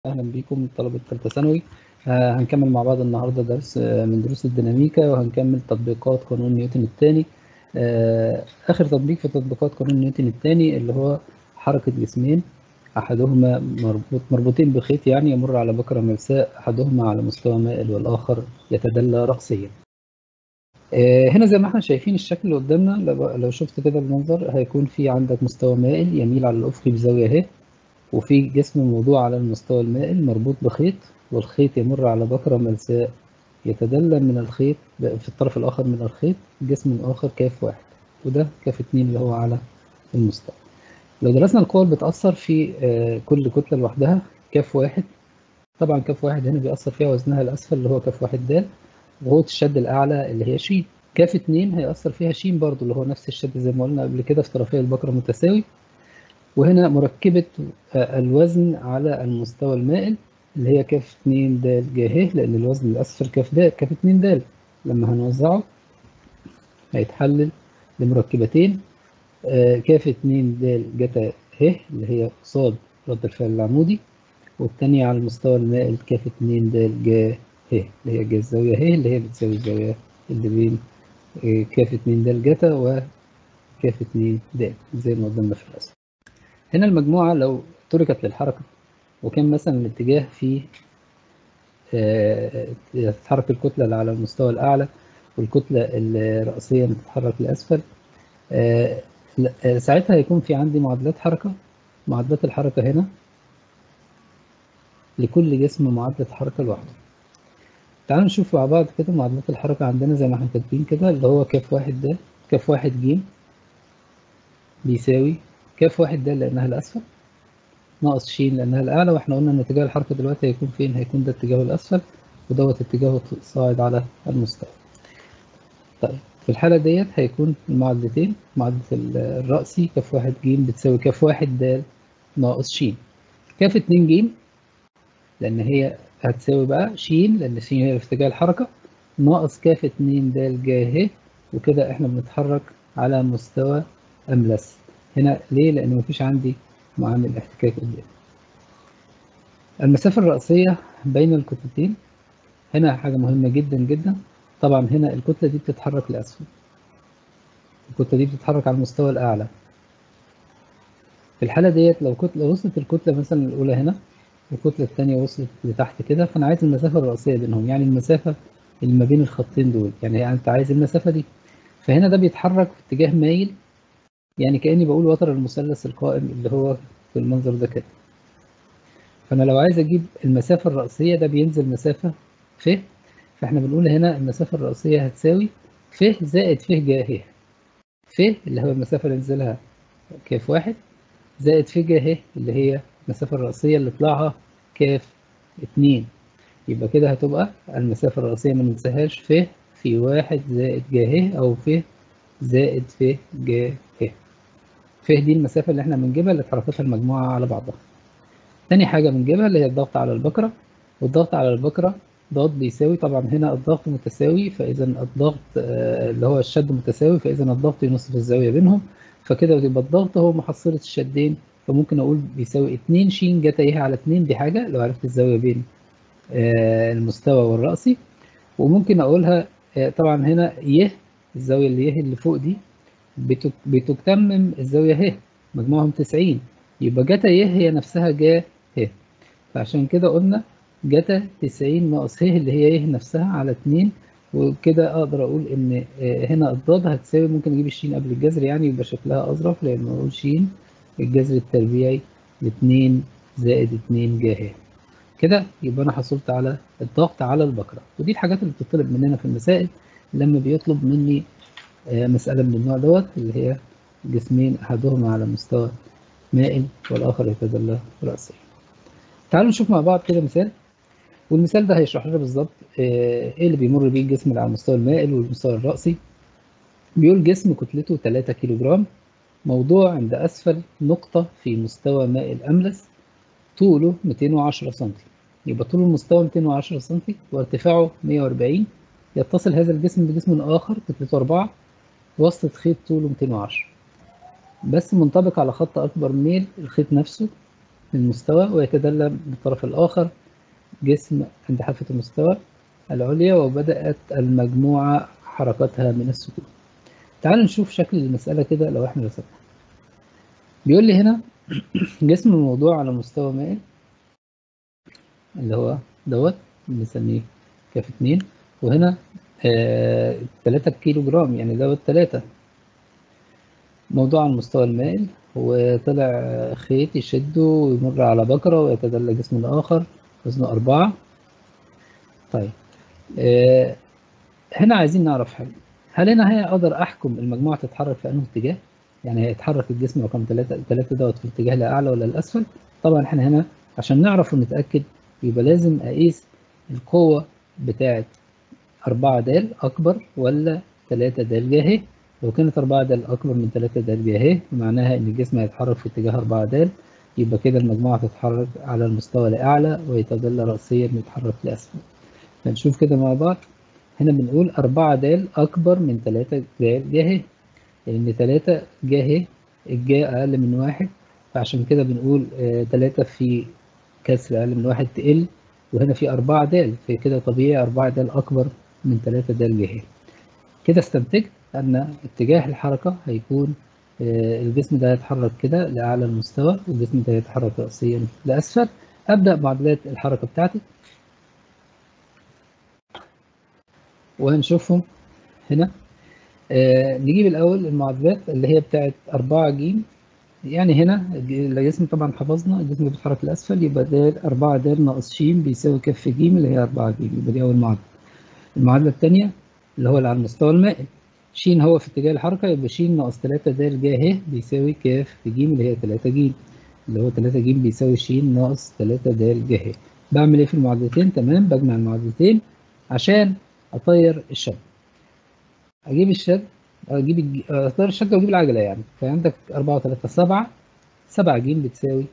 أهلا بكم طلبة ثالثة ثانوي آه هنكمل مع بعض النهاردة درس آه من دروس الديناميكا وهنكمل تطبيقات قانون نيوتن الثاني آه آخر تطبيق في تطبيقات قانون نيوتن الثاني اللي هو حركة جسمين أحدهما مربوط مربوطين بخيط يعني يمر على بكرة ملساء أحدهما على مستوى مائل والآخر يتدلى رأسيا آه هنا زي ما احنا شايفين الشكل اللي قدامنا لو- لو شفت كده المنظر هيكون في عندك مستوى مائل يميل على الأفق بزاوية اهي وفي جسم موضوع على المستوى المائل مربوط بخيط والخيط يمر على بكرة ملساء يتدلى من الخيط في الطرف الآخر من الخيط جسم آخر كاف واحد وده كاف اتنين اللي هو على المستوى لو درسنا القوى اللي بتأثر في آه، كل كتلة لوحدها كاف واحد طبعا كاف واحد هنا بيأثر فيها وزنها الأسفل اللي هو كاف واحد د وقوة الشد الأعلى اللي هي ش كاف اتنين هيأثر فيها ش برضو اللي هو نفس الشد زي ما قلنا قبل كده في طرفي البكرة متساوي وهنا مركبة آه، الوزن على المستوى المائل اللي هي كاف 2 د ج ه لأن الوزن الأسفل كاف د كاف 2 د لما هنوزعه هيتحلل لمركبتين آه، كاف 2 د جتا ه اللي هي قصاد رد الفعل العمودي والتانية على المستوى المائل كاف 2 د ج ه اللي هي ج الزاوية ه اللي هي بتساوي الزاوية اللي بين آه، كاف 2 د جتا وكاف 2 د زي ما قدامنا في الرسم هنا المجموعة لو تركت للحركة وكان مثلا الاتجاه في آه، تتحرك الكتلة اللي على المستوى الأعلى والكتلة الرأسية تتحرك لأسفل آه، لا- آه، ساعتها هيكون في عندي معادلات حركة معادلات الحركة هنا لكل جسم معادلة حركة لوحده تعالوا نشوف مع بعض كده معادلات الحركة عندنا زي ما احنا كاتبين كده اللي هو كاف واحد ده كاف واحد ج بيساوي كاف واحد ده لأنها الأسفل ناقص ش لأنها الأعلى واحنا قلنا إن اتجاه الحركة دلوقتي هيكون فين؟ هيكون ده اتجاهه الأسفل ودوت اتجاهه صاعد على المستوى. طيب في الحالة ديت هيكون المعادلتين معادلة ال- الرأسي كاف واحد ج بتساوي كاف واحد د ناقص ش. كاف اتنين ج لأن هي هتساوي بقى ش لأن ش هي في اتجاه الحركة ناقص كاف اتنين د ج ه وكده احنا بنتحرك على مستوى أملس. هنا ليه؟ لأن مفيش عندي معامل احتكاك قدام. المسافة الرأسية بين الكتلتين هنا حاجة مهمة جدا جدا طبعا هنا الكتلة دي بتتحرك لأسفل الكتلة دي بتتحرك على المستوى الأعلى في الحالة ديت لو كتلة وصلت الكتلة مثلا الأولى هنا والكتلة الثانية وصلت لتحت كده فأنا عايز المسافة الرأسية بينهم يعني المسافة اللي ما بين الخطين دول يعني, يعني أنت عايز المسافة دي فهنا ده بيتحرك في اتجاه مايل يعني كأني بقول وتر المثلث القائم اللي هو في المنظر ده كده فأنا لو عايز أجيب المسافة الرأسية ده بينزل مسافة ف فإحنا بنقول هنا المسافة الرأسية هتساوي ف زائد ف جا ه ف اللي هو المسافة اللي نزلها كاف واحد زائد ف جا ه اللي هي المسافة الرأسية اللي طلعها كاف اتنين يبقى كده هتبقى المسافة الرأسية ما ننساهاش ف في واحد زائد جا ه أو ف زائد ف جا ه ف دي المسافة اللي احنا بنجيبها اللي اتحركتها المجموعة على بعضها تاني حاجة بنجيبها اللي هي الضغط على البكرة والضغط على البكرة ضغط بيساوي طبعا هنا الضغط متساوي فإذا الضغط آه، اللي هو الشد متساوي فإذا الضغط ينصف الزاوية بينهم فكده يبقى الضغط هو محصلة الشدين فممكن أقول بيساوي 2 ش جتا يه على 2 دي حاجة لو عرفت الزاوية بين آه، المستوى والرأسي وممكن أقولها آه، طبعا هنا يه الزاوية اللي يه اللي فوق دي بتك- بتتمم الزاوية ه مجموعهم 90 يبقى جتا يه هي نفسها جا ه فعشان كده قلنا جتا 90 ناقص ه اللي هي يه نفسها على 2 وكده اقدر اقول ان آه، هنا الضاد هتساوي ممكن اجيب الشين قبل الجذر يعني يبقى شكلها اظرف لان اقول شين الجذر التربيعي ل 2 زائد 2 جا ه كده يبقى انا حصلت على الضغط على البكرة ودي الحاجات اللي بتطلب مننا في المسائل لما بيطلب مني آه، مسألة من النوع دوت اللي هي جسمين أحدهما على مستوى مائل والآخر يتدلى رأسيا. تعالوا نشوف مع بعض كده مثال والمثال ده هيشرح لنا بالظبط آه، إيه اللي بيمر بيه الجسم اللي على المستوى المائل والمستوى الرأسي. بيقول جسم كتلته 3 كيلو جرام موضوع عند أسفل نقطة في مستوى مائل أملس طوله 210 سم يبقى طول المستوى 210 سم وارتفاعه 140 يتصل هذا الجسم بجسم آخر كتلته 4 وسط خيط طوله 210 بس منطبق على خط أكبر ميل الخيط نفسه من المستوى ويتدلى بالطرف الآخر جسم عند حافة المستوى العليا وبدأت المجموعة حركتها من السكون تعالوا نشوف شكل المسألة كده لو احنا رسمنا بيقول لي هنا جسم الموضوع على مستوى مائل اللي هو دوت بنسميه كاف اتنين وهنا آه تلاتة كيلو جرام يعني دوت تلاتة موضوع على المستوى المائل وطلع خيط يشده ويمر على بكرة ويتدلى جسم الآخر وزنه أربعة طيب آه هنا عايزين نعرف حاجة هل هنا هي أقدر أحكم المجموعة تتحرك في أنه اتجاه؟ يعني هيتحرك الجسم رقم ثلاثة ثلاثة دوت في الاتجاه الأعلى ولا الأسفل؟ طبعا احنا هنا عشان نعرف ونتأكد يبقى لازم أقيس القوة بتاعة أربعة د أكبر ولا تلاتة د جاهي لو كانت أربعة د أكبر من تلاتة د جاهي معناها إن الجسم هيتحرك في اتجاه أربعة د يبقى كده المجموعة تتحرك على المستوى الأعلى ويتدلى رأسيا يتحرك لأسفل هنشوف كده مع بعض هنا بنقول أربعة د أكبر من تلاتة د جاهي لأن تلاتة جاهي الجا أقل من واحد فعشان كده بنقول آه تلاتة في كسر أقل من واحد تقل وهنا في أربعة د فكده طبيعي أربعة د أكبر من تلاتة د جاهي كده استنتجت أن اتجاه الحركة هيكون آه الجسم ده هيتحرك كده لأعلى المستوى والجسم ده هيتحرك رأسيا لأسفل أبدأ معادلات الحركة بتاعتي وهنشوفهم هنا آه نجيب الأول المعادلات اللي هي بتاعت أربعة جيم يعني هنا الجسم طبعا حفظنا الجسم بيتحرك لأسفل يبقى د أربعة د ناقص ش بيساوي كف ج اللي هي أربعة ج يبقى دي أول معادلة المعادلة الثانية اللي هو اللي على المستوى المائل ش هو في اتجاه الحركة يبقى ش ناقص تلاتة د جا ه بيساوي ك في ج اللي هي تلاتة ج اللي هو تلاتة ج بيساوي ش ناقص تلاتة د جا ه بعمل ايه في المعادلتين تمام بجمع المعادلتين عشان أطير الشد أجيب الشد أجيب الج... أطير الشد وأجيب العجلة يعني فعندك أربعة وتلاتة سبعة سبعة ج بتساوي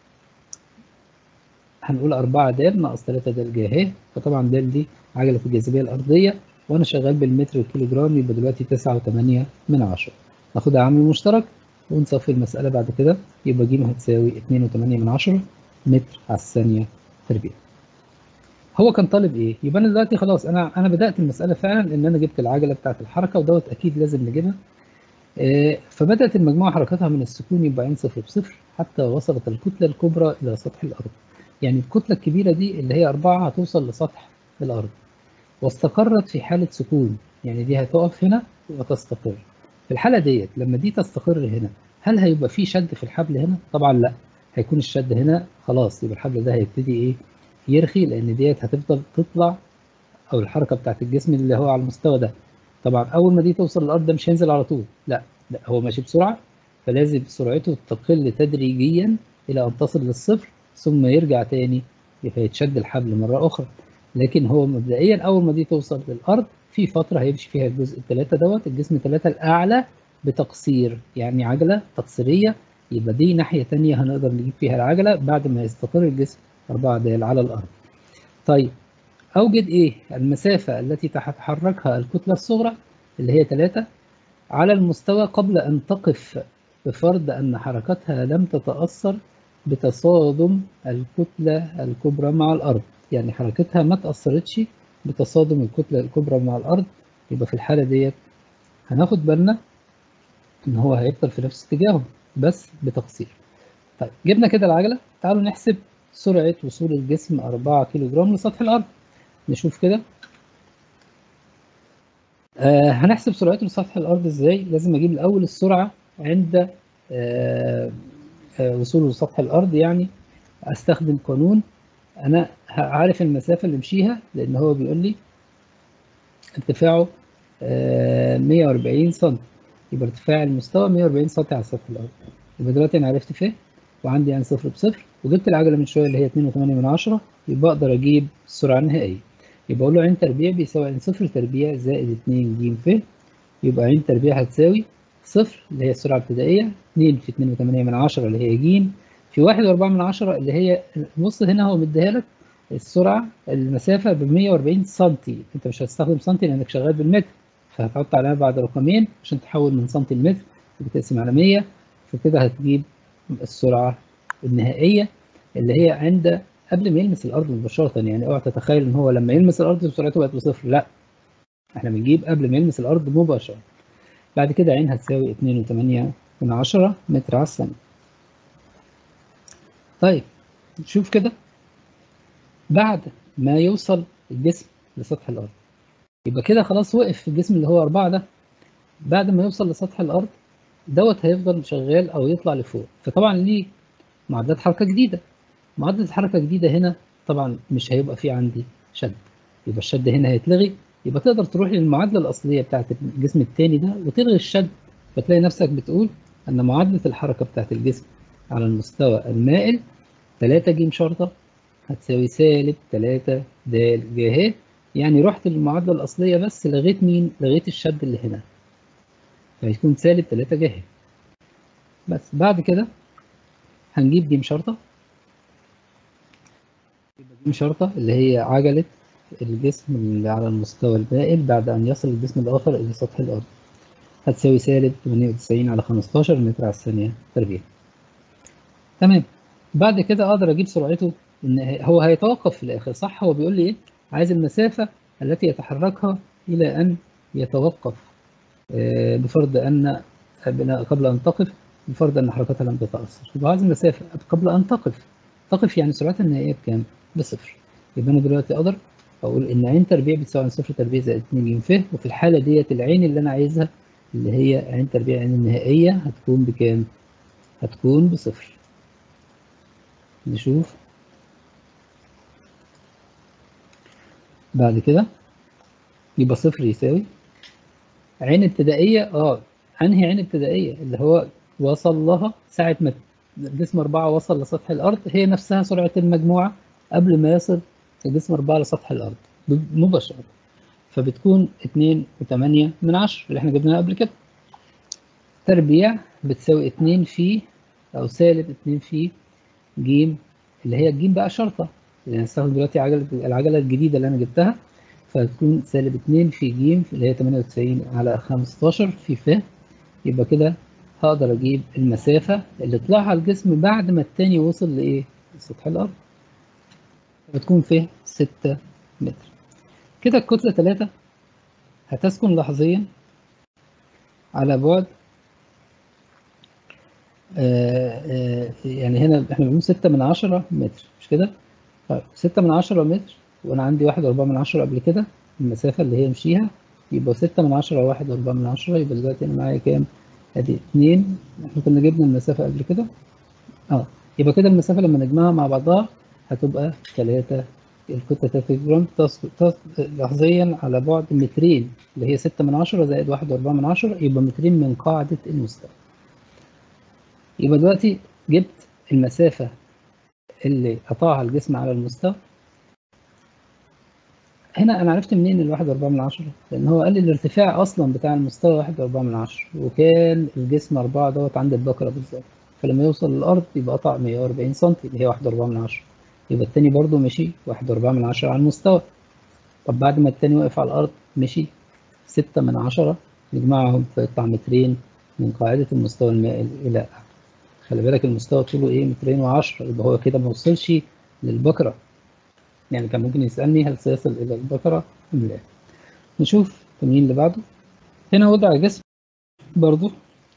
هنقول أربعة د ناقص تلاتة د جا ه فطبعا د دي عجلة الجاذبية الأرضية وأنا شغال بالمتر والكيلو جرام يبقى دلوقتي تسعة وتمانية من عشرة ناخدها عامل مشترك ونصفي المسألة بعد كده يبقى ج هتساوي اتنين وتمانية من عشرة متر على الثانية تربيع هو كان طالب ايه؟ يبقى انا دلوقتي خلاص انا انا بدات المساله فعلا ان انا جبت العجله بتاعه الحركه ودوت اكيد لازم نجيبها. آه فبدات المجموعه حركتها من السكون يبقى عين صفر بصفر حتى وصلت الكتله الكبرى الى سطح الارض. يعني الكتله الكبيره دي اللي هي اربعه هتوصل لسطح الارض. واستقرت في حاله سكون يعني دي هتقف هنا وتستقر. في الحاله ديت لما دي تستقر هنا هل هيبقى في شد في الحبل هنا؟ طبعا لا هيكون الشد هنا خلاص يبقى الحبل ده هيبتدي ايه؟ يرخي لان ديت هتفضل تطلع او الحركه بتاعت الجسم اللي هو على المستوى ده طبعا اول ما دي توصل للارض ده مش هينزل على طول لا لا هو ماشي بسرعه فلازم سرعته تقل تدريجيا الى ان تصل للصفر ثم يرجع تاني فيتشد الحبل مره اخرى لكن هو مبدئيا اول ما دي توصل للارض في فتره هيمشي فيها الجزء الثلاثه دوت الجسم الثلاثه الاعلى بتقصير يعني عجله تقصيريه يبقى دي ناحيه ثانيه هنقدر نجيب فيها العجله بعد ما يستقر الجسم 4 د على الأرض طيب أوجد إيه المسافة التي تتحركها الكتلة الصغرى اللي هي 3 على المستوى قبل أن تقف بفرض أن حركتها لم تتأثر بتصادم الكتلة الكبرى مع الأرض يعني حركتها ما تأثرتش بتصادم الكتلة الكبرى مع الأرض يبقى في الحالة ديت هناخد بالنا إن هو هيفضل في نفس اتجاهه بس بتقصير طيب جبنا كده العجلة تعالوا نحسب سرعة وصول الجسم 4 كيلو جرام لسطح الأرض نشوف كده آه هنحسب سرعته لسطح الأرض إزاي لازم أجيب الأول السرعة عند آه آه وصوله لسطح الأرض يعني أستخدم قانون أنا عارف المسافة اللي مشيها لأن هو بيقول لي ارتفاعه 140 سم يبقى ارتفاع المستوى 140 سم على سطح الأرض يبقى دلوقتي أنا عرفت فين وعندي عن صفر بصفر وجبت العجلة من شوية اللي هي 2.8 من عشرة يبقى أقدر أجيب السرعة النهائية يبقى أقول له عين تربيع بيساوي عين صفر تربيع زائد 2 ج ف يبقى عين تربيع هتساوي صفر اللي هي السرعة الابتدائية 2 في 2.8 من عشرة اللي هي ج في 1.4 من عشرة اللي هي بص هنا هو مديها لك السرعة المسافة ب 140 سم أنت مش هتستخدم سم لأنك شغال بالمتر فهتحط عليها بعد رقمين عشان تحول من سم لمتر بتقسم على 100 فكده هتجيب السرعة النهائية اللي هي عند قبل ما يلمس الارض مباشره يعني اوعى تتخيل ان هو لما يلمس الارض سرعته بقت بصفر لا احنا بنجيب قبل ما يلمس الارض مباشره بعد كده عين هتساوي 2.8 من عشرة متر على الثانية طيب شوف كده بعد ما يوصل الجسم لسطح الأرض يبقى كده خلاص وقف في الجسم اللي هو أربعة ده بعد ما يوصل لسطح الأرض دوت هيفضل شغال أو يطلع لفوق فطبعا ليه معدلات حركة جديدة معدل حركة جديدة هنا طبعا مش هيبقى فيه عندي شد يبقى الشد هنا هيتلغي يبقى تقدر تروح للمعادلة الأصلية بتاعت الجسم التاني ده وتلغي الشد فتلاقي نفسك بتقول أن معادلة الحركة بتاعت الجسم على المستوى المائل 3 ج شرطة هتساوي سالب 3 د ج ه يعني رحت للمعادلة الأصلية بس لغيت مين؟ لغيت الشد اللي هنا فهيكون سالب 3 ج ه بس بعد كده هنجيب ج شرطة ج شرطة اللي هي عجلة الجسم اللي على المستوى المائل بعد أن يصل الجسم الآخر إلى سطح الأرض هتساوي سالب 98 على 15 متر على الثانية تربيع تمام بعد كده أقدر أجيب سرعته إن هو هيتوقف في الآخر صح هو بيقول لي إيه عايز المسافة التي يتحركها إلى أن يتوقف بفرض أن قبل أن تقف بفرض أن حركتها لم تتأثر يبقى عايز المسافة قبل أن تقف تقف يعني سرعتها النهائية بكام؟ بصفر يبقى أنا دلوقتي أقدر أقول إن عين تربيع بتساوي عن صفر تربيع زائد 2 ج ف وفي الحالة ديت العين اللي أنا عايزها اللي هي عين تربيع عين النهائية هتكون بكام؟ هتكون بصفر نشوف بعد كده يبقى صفر يساوي عين ابتدائية اه أنهي عين ابتدائية اللي هو وصل لها ساعة ما الجسم أربعة وصل لسطح الأرض هي نفسها سرعة المجموعة قبل ما يصل الجسم أربعة لسطح الأرض مباشرة فبتكون اتنين وتمانية من عشرة اللي احنا جبناها قبل كده تربيع بتساوي اتنين في أو سالب اتنين في جيم اللي هي الجيم بقى شرطة اللي هنستخدم دلوقتي عجلة العجلة الجديدة اللي أنا جبتها فتكون سالب اتنين في جيم اللي هي تمانية وتسعين على خمستاشر في ف يبقى كده هقدر أجيب المسافة اللي طلعها الجسم بعد ما التاني وصل لإيه؟ لسطح الأرض بتكون في ستة متر كده الكتلة تلاتة هتسكن لحظيا على بعد آآ آآ يعني هنا احنا بنقول ستة من عشرة متر مش كده؟ طيب ستة من عشرة متر وأنا عندي واحد وأربعة من عشرة قبل كده المسافة اللي هي مشيها يبقى ستة من عشرة واحد وأربعة من عشرة يبقى دلوقتي أنا معايا كام؟ أدي اتنين احنا كنا جبنا المسافة قبل كده اه يبقى كده المسافة لما نجمعها مع بعضها هتبقى تلاتة الكتلة تلاتة جرام لحظيا على بعد مترين اللي هي ستة من عشرة زائد واحد وأربعة من عشرة يبقى مترين من قاعدة المستوى يبقى دلوقتي جبت المسافة اللي قطعها الجسم على المستوى هنا أنا عرفت منين الواحد وأربعة من عشرة لأن هو قال لي الارتفاع أصلا بتاع المستوى واحد وأربعة من عشرة وكان الجسم أربعة دوت عند البكرة بالظبط فلما يوصل للأرض يبقى قطع مية وأربعين سنتي اللي هي واحد وأربعة من عشرة يبقى التاني برضو مشي واحد وأربعة من عشرة على المستوى طب بعد ما التاني وقف على الأرض مشي ستة من عشرة نجمعهم فيطلع مترين من قاعدة المستوى المائل إلى أعلى خلي بالك المستوى طوله إيه مترين وعشرة يبقى هو كده ما وصلش للبكرة يعني كان ممكن يسألني هل سيصل إلى البكرة أم لا نشوف التمرين اللي بعده هنا وضع جسم برضو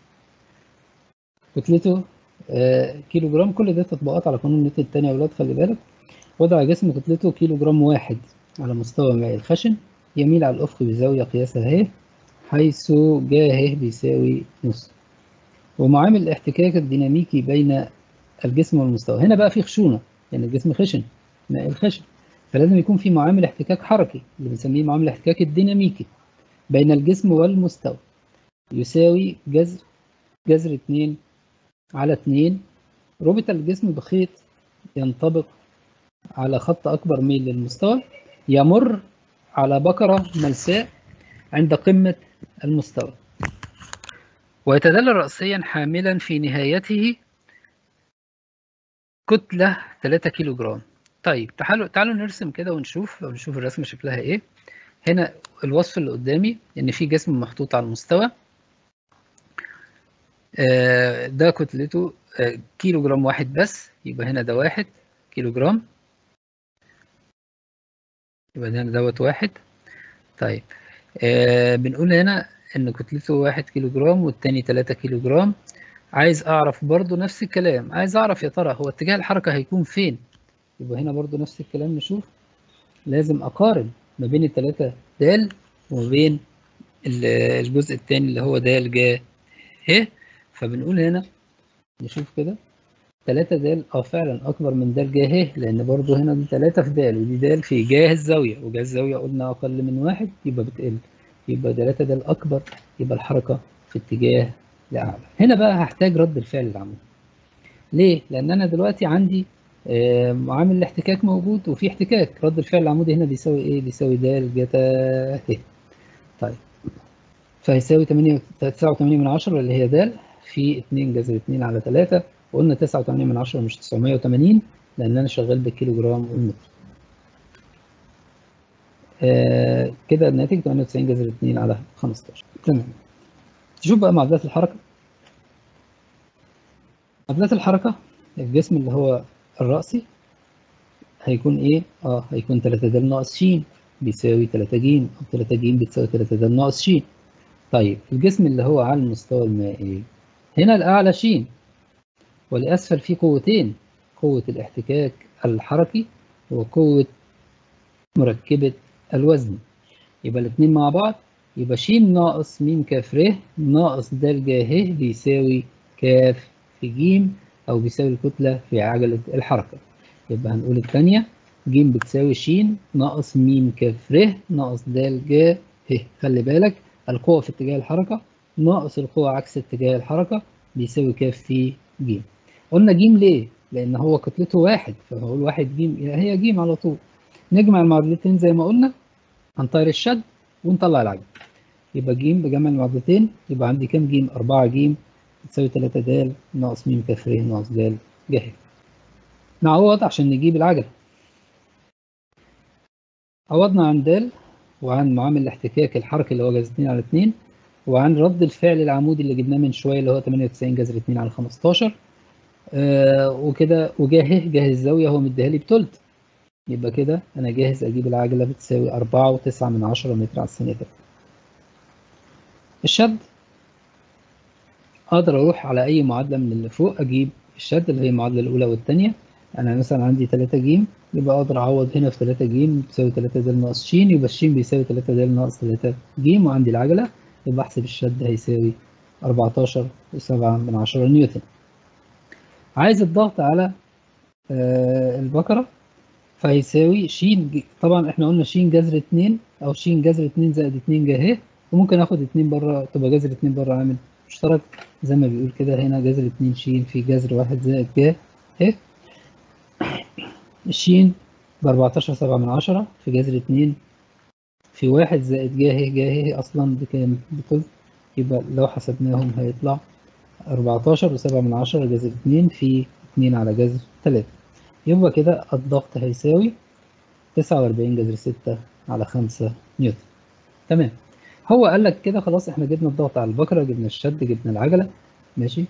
كتلته آه كيلو جرام كل ده تطبيقات على قانون نيوتن التاني يا ولاد خلي بالك وضع جسم كتلته كيلو جرام واحد على مستوى مائل خشن يميل على الأفق بزاوية قياسها ه حيث جا ه بيساوي نص ومعامل الاحتكاك الديناميكي بين الجسم والمستوى هنا بقى في خشونة يعني الجسم خشن مائل خشن فلازم يكون في معامل احتكاك حركي اللي بنسميه معامل الاحتكاك الديناميكي بين الجسم والمستوى يساوي جذر جذر اتنين على اتنين ربط الجسم بخيط ينطبق على خط أكبر ميل للمستوى يمر على بكرة ملساء عند قمة المستوى ويتدلل رأسيا حاملا في نهايته كتلة 3 كيلو جرام طيب تعالوا تعالوا نرسم كده ونشوف او نشوف الرسمه شكلها ايه هنا الوصف اللي قدامي ان في جسم محطوط على المستوى آه ده كتلته آه كيلو جرام واحد بس يبقى هنا ده واحد كيلو جرام يبقى هنا دوت واحد طيب آه بنقول هنا ان كتلته واحد كيلو جرام والتاني تلاتة كيلو جرام عايز اعرف برضو نفس الكلام عايز اعرف يا ترى هو اتجاه الحركة هيكون فين يبقى هنا برضو نفس الكلام نشوف لازم اقارن ما بين التلاتة د وما بين الجزء التاني اللي هو د ج ه فبنقول هنا نشوف كده تلاتة د اه فعلا اكبر من د ج ه لان برضو هنا دي تلاتة في د ودي د في جاه الزاوية وجاه الزاوية قلنا اقل من واحد يبقى بتقل يبقى تلاتة د اكبر يبقى الحركة في اتجاه لأعلى هنا بقى هحتاج رد الفعل العمودي ليه؟ لأن أنا دلوقتي عندي معامل الاحتكاك موجود وفي احتكاك رد الفعل العمودي هنا بيساوي ايه؟ بيساوي د جتا ه طيب فهيساوي 8 9.8 من عشرة اللي هي د في 2 جذر 2 على 3 وقلنا 9.8 من عشرة مش 980 لأن أنا شغال بالكيلو جرام والمتر آه كده الناتج 98 جذر 2 على 15 تمام تشوف بقى معادلات الحركة معادلات الحركة الجسم اللي هو الرأسي هيكون ايه؟ اه هيكون 3 د ناقص ش بيساوي 3 ج او 3 ج بتساوي 3 د ناقص ش طيب الجسم اللي هو على المستوى المائي هنا الأعلى ش والأسفل فيه قوتين قوة الاحتكاك الحركي وقوة مركبة الوزن يبقى الاثنين مع بعض يبقى ش ناقص م ك ر ناقص د ج ه بيساوي ك في ج أو بيساوي الكتلة في عجلة الحركة يبقى هنقول الثانية ج بتساوي ش ناقص م ك ر ناقص د ج ه خلي بالك القوة في اتجاه الحركة ناقص القوة عكس اتجاه الحركة بيساوي ك في ج قلنا ج ليه؟ لأن هو كتلته واحد فهقول واحد ج هي ج على طول نجمع المعادلتين زي ما قلنا هنطير الشد ونطلع العجل يبقى ج بجمع المعادلتين يبقى عندي كام ج 4 ج بتساوي 3 د ناقص م ك ر ناقص د ج ه نعوض عشان نجيب العجلة عوضنا عن د وعن معامل الاحتكاك الحركي اللي هو جذر 2 على 2 وعن رد الفعل العمودي اللي جبناه من شوية اللي هو 98 جذر 2 على 15 آه وكده وجاه جاه الزاوية هو مديها لي بتلت يبقى كده أنا جاهز أجيب العجلة بتساوي 4.9 من 10 متر على الثانية الشد أقدر أروح على أي معادلة من اللي فوق أجيب الشد اللي هي المعادلة الأولى والثانية أنا مثلا عندي 3 ج يبقى أقدر أعوض هنا في 3 ج بتساوي 3 د ناقص ش يبقى ش بيساوي 3 د ناقص 3 ج وعندي العجلة يبقى أحسب الشد هيساوي 14.7 من 10 نيوتن عايز الضغط على آه البكرة فهيساوي ش طبعا احنا قلنا ش جذر 2 أو ش جذر 2 زائد 2 ج وممكن آخد 2 بره تبقى جذر 2 بره عامل مشترك زي ما بيقول كده هنا جذر 2 ش في جذر 1 زائد ج ه الشين ب 14.7 من 10 في جذر 2 في 1 زائد ج ه ج ه أصلا بكام؟ بتلت يبقى لو حسبناهم هيطلع 14.7 من 10 جذر 2 في 2 على جذر 3 يبقى كده الضغط هيساوي 49 جذر 6 على 5 نيوتن تمام هو قال لك كده خلاص احنا جبنا الضغط على البكرة جبنا الشد جبنا العجلة ماشي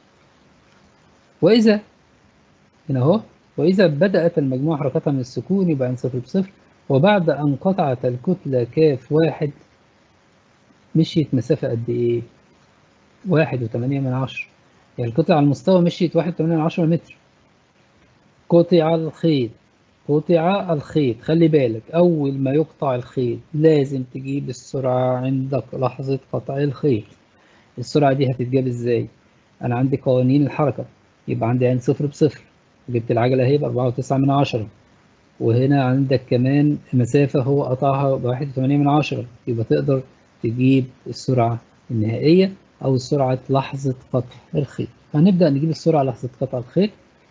وإذا هنا اهو وإذا بدأت المجموعة حركتها من السكون يبقى عن صفر بصفر وبعد أن قطعت الكتلة كاف واحد مشيت مسافة قد إيه؟ واحد وتمانية من عشرة يعني الكتلة على المستوى مشيت واحد وتمانية من عشرة متر قطع الخيط قطع الخيط خلي بالك أول ما يقطع الخيط لازم تجيب السرعة عندك لحظة قطع الخيط السرعة دي هتتجاب إزاي؟ أنا عندي قوانين الحركة يبقى عندي عين صفر بصفر جبت العجلة اهي بأربعة وتسعة من عشرة وهنا عندك كمان مسافة هو قطعها بواحد وثمانية من عشرة يبقى تقدر تجيب السرعة النهائية أو سرعة لحظة قطع الخيط هنبدأ نجيب السرعة لحظة قطع الخيط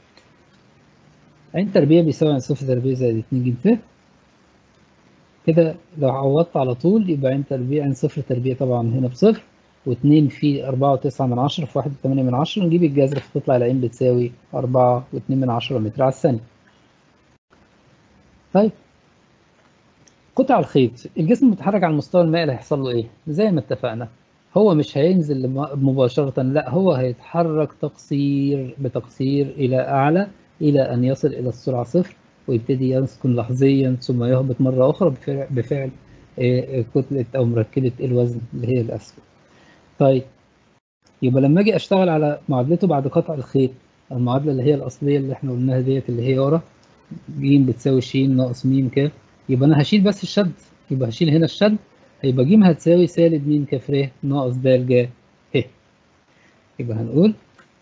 عين تربيع بيساوي عين صفر تربيع زائد اتنين ج ف كده لو عوضت على طول يبقى عين تربيع عين صفر تربيع طبعا هنا بصفر واتنين في أربعة وتسعة من عشرة في واحد وتمانية من عشرة نجيب الجذر فتطلع العين بتساوي أربعة واتنين من عشرة متر على الثانية. طيب قطع الخيط الجسم المتحرك على المستوى المائي هيحصل له إيه؟ زي ما اتفقنا هو مش هينزل مباشرة لا هو هيتحرك تقصير بتقصير إلى أعلى إلى أن يصل إلى السرعة صفر ويبتدي يسكن لحظيا ثم يهبط مرة أخرى بفعل, بفعل كتلة أو مركبة الوزن اللي هي الأسفل. طيب يبقى لما أجي أشتغل على معادلته بعد قطع الخيط المعادلة اللي هي الأصلية اللي إحنا قلناها ديت اللي هي ورا ج بتساوي ش ناقص م ك يبقى أنا هشيل بس الشد يبقى هشيل هنا الشد هيبقى ج هتساوي سالب م ك ر ناقص د ج ه يبقى هنقول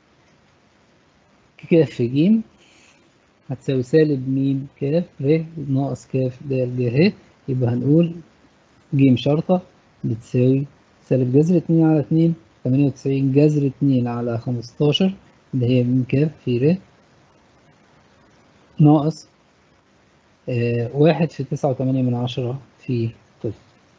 ك في ج هتساوي سالب م ك ر ناقص ك د ج ه يبقى هنقول ج شرطة بتساوي سالب جذر اتنين على اتنين تمانية وتسعين جذر اتنين على خمستاشر اللي هي م ك في ر ناقص آه واحد في تسعة وتمانية من عشرة في طفل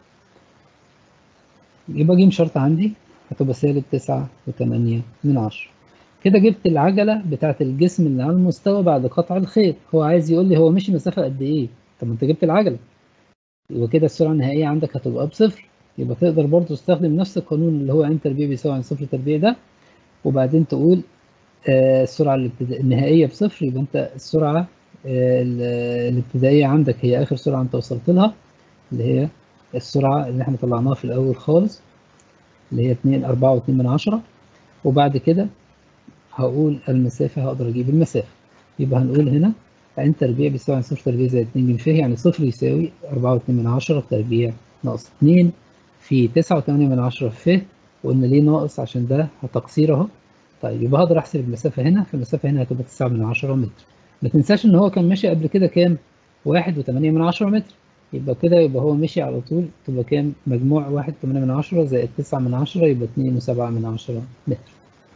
يبقى ج شرطة عندي هتبقى سالب تسعة وتمانية من عشرة كده جبت العجلة بتاعة الجسم اللي على المستوى بعد قطع الخيط هو عايز يقول لي هو مشي مسافة قد ايه طب انت جبت العجلة يبقى كده السرعة النهائية عندك هتبقى بصفر يبقى تقدر برضو تستخدم نفس القانون اللي هو عين تربيع بيساوي عن صفر تربيع ده وبعدين تقول آه السرعة النهائية بصفر يبقى انت السرعة آه الابتدائية عندك هي آخر سرعة انت وصلت لها اللي هي السرعة اللي احنا طلعناها في الأول خالص اللي هي اتنين أربعة واتنين من عشرة وبعد كده هقول المسافة هقدر أجيب المسافة يبقى هنقول هنا عين تربيع بيساوي عن صفر تربيع زائد اتنين ج ف يعني صفر يساوي أربعة واتنين من عشرة تربيع ناقص اتنين في تسعة وتمانية من عشرة ف وقلنا ليه ناقص عشان ده تقصير اهو طيب يبقى هقدر احسب المسافة هنا فالمسافة هنا هتبقى تسعة من عشرة متر ما تنساش ان هو كان ماشي قبل كده كام؟ واحد وتمانية من عشرة متر يبقى كده يبقى هو مشي على طول تبقى كام؟ مجموع واحد وتمانية من عشرة زائد تسعة من عشرة يبقى اتنين وسبعة من عشرة متر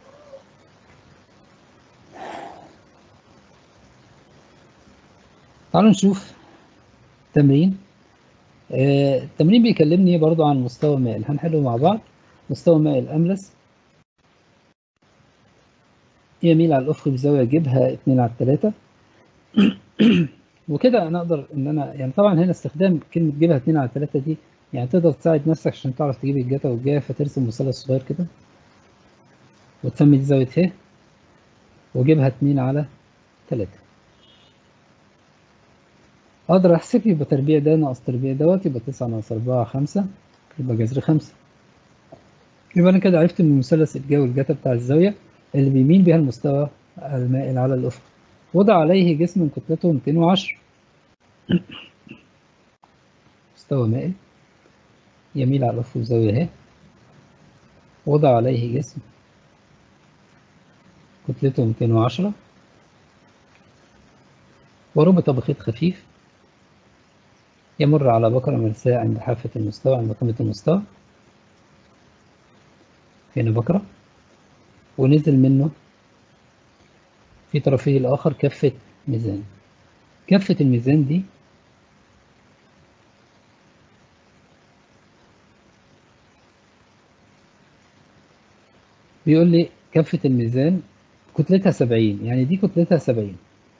تعالوا نشوف تمرين آه التمرين بيكلمني برضو عن مستوى مائل هنحله مع بعض مستوى مائل أملس يميل على الأفق بزاوية جبهة اتنين على التلاتة وكده أنا أقدر إن أنا يعني طبعا هنا استخدام كلمة جبهة اتنين على التلاتة دي يعني تقدر تساعد نفسك عشان تعرف تجيب الجتا والجاية فترسم مثلث صغير كده وتسمي دي زاوية ه وجبهة اتنين على تلاتة اقدر احسب يبقى تربيع ده ناقص تربيع دوت يبقى تسعة ناقص أربعة خمسة يبقى جذر خمسة يبقى انا كده عرفت ان مثلث الجا والجتا بتاع الزاوية اللي بيميل بها المستوى المائل على الافق وضع عليه جسم كتلته 210 مستوى مائل يميل على الافق بزاوية اهي وضع عليه جسم كتلته 210 وربط بخيط خفيف يمر على بكرة مرساة عند حافة المستوى عند قمة المستوى هنا بكرة ونزل منه في طرفيه الآخر كفة ميزان كفة الميزان دي بيقول لي كفة الميزان كتلتها سبعين يعني دي كتلتها سبعين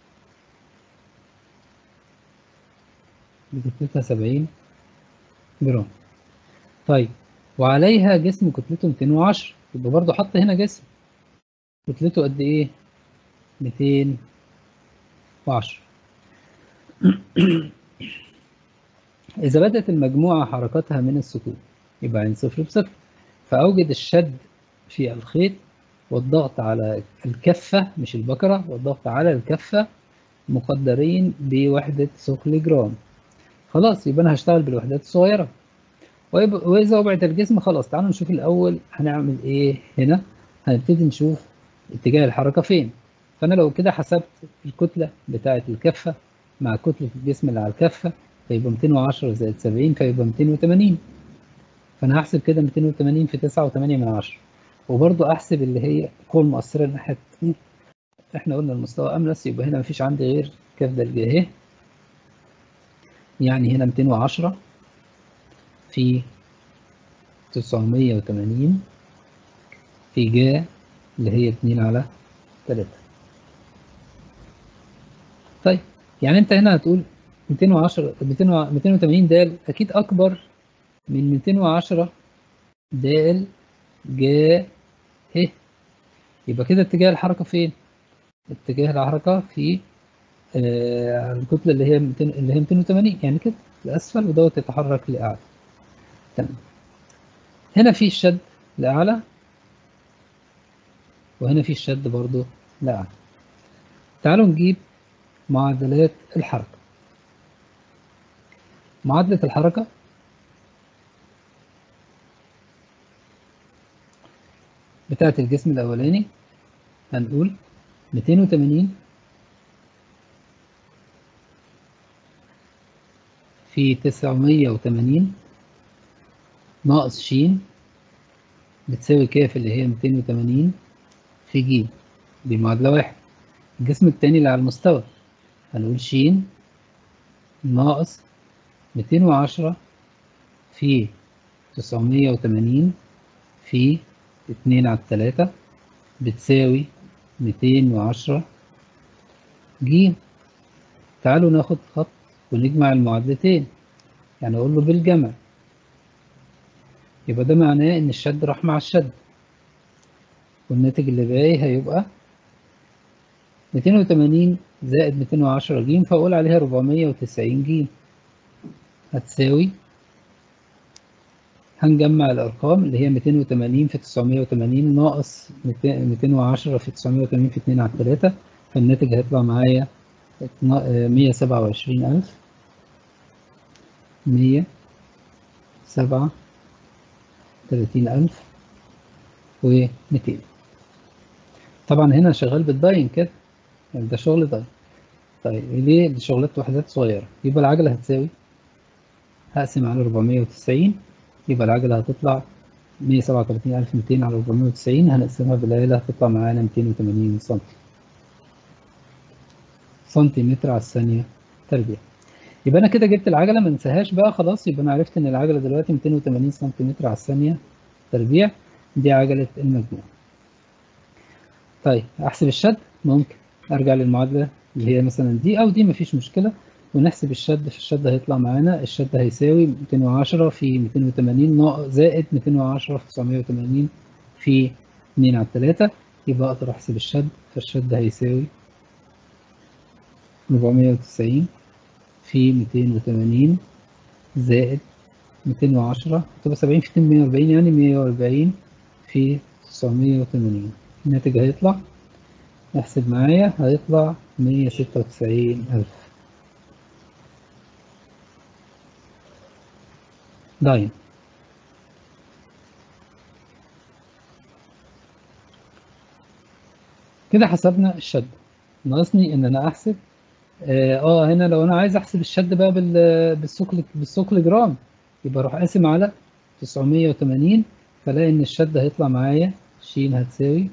دي كتلتها سبعين جرام طيب وعليها جسم كتلته 210 يبقى برضه حط هنا جسم كتلته قد ايه 210 إذا بدأت المجموعة حركتها من السكون يبقى عين صفر بصفر فأوجد الشد في الخيط والضغط على الكفة مش البكرة والضغط على الكفة مقدرين بوحدة ثقل جرام خلاص يبقى أنا هشتغل بالوحدات الصغيرة وإذا وضعت الجسم خلاص تعالوا نشوف الأول هنعمل إيه هنا هنبتدي نشوف اتجاه الحركة فين فأنا لو كده حسبت الكتلة بتاعة الكفة مع كتلة الجسم اللي على الكفة فيبقى 210 زائد 70 فيبقى 280 فأنا هحسب كده 280 في 9 و8 من 10 وبرضه أحسب اللي هي القوة المؤثرة الناحية التانية إحنا قلنا المستوى أملس يبقى هنا مفيش عندي غير كف ده الجهة يعني هنا 210 في 980 في جا اللي هي 2 على 3 طيب يعني انت هنا هتقول 210 280 دال اكيد اكبر من 210 دال جا ه يبقى كده اتجاه الحركه فين اتجاه الحركة في آه الكتلة اللي هي 200 اللي هي 280 يعني كده لأسفل ودوت يتحرك لأعلى تمام هنا في الشد لأعلى وهنا في الشد برضو لأعلى تعالوا نجيب معادلات الحركة معادلة الحركة بتاعة الجسم الأولاني هنقول 280 في 980 ناقص ش بتساوي كاف اللي هي 280 في ج دي معادلة واحد الجسم التاني اللي على المستوى هنقول ش ناقص 210 في 980 في اتنين على التلاتة بتساوي ميتين وعشرة ج تعالوا ناخد خط ونجمع المعادلتين يعني أقول له بالجمع يبقى ده معناه إن الشد راح مع الشد والناتج اللي باقي هيبقى ميتين وتمانين زائد ميتين وعشرة ج فأقول عليها ربعمية وتسعين ج هتساوي هنجمع الأرقام اللي هي 280 في 980 ناقص 210 في 980 في 2 على 3 فالناتج هيطلع معايا 127000 137000 و200 طبعا هنا شغال بالداين كده يعني ده شغل داين طيب ليه دي شغلات وحدات صغيرة يبقى العجلة هتساوي هقسم على 490 يبقى العجلة هتطلع 137200 على 490 هنقسمها بالآلة هتطلع معانا 280 سم سنتيمتر على الثانية تربيع يبقى أنا كده جبت العجلة ما انساهاش بقى خلاص يبقى أنا عرفت إن العجلة دلوقتي 280 سنتيمتر على الثانية تربيع دي عجلة المجموع طيب أحسب الشد ممكن أرجع للمعادلة اللي هي مثلا دي أو دي مفيش مشكلة ونحسب الشد في الشد هيطلع معانا الشد هيساوي 210 في 280 ناقص زائد 210 في 980 في 2 على 3 يبقى اقدر احسب الشد فالشد هيساوي 490 في 280 زائد 210 تبقى 70 في 2 140 يعني 140 في 980 الناتج هيطلع احسب معايا هيطلع 196 ألف داين كده حسبنا الشد ناقصني ان انا احسب اه, آه هنا لو انا عايز احسب الشد بقى بالثقل بالثقل جرام يبقى اروح قاسم على 980 فلاقي ان الشد هيطلع معايا ش هتساوي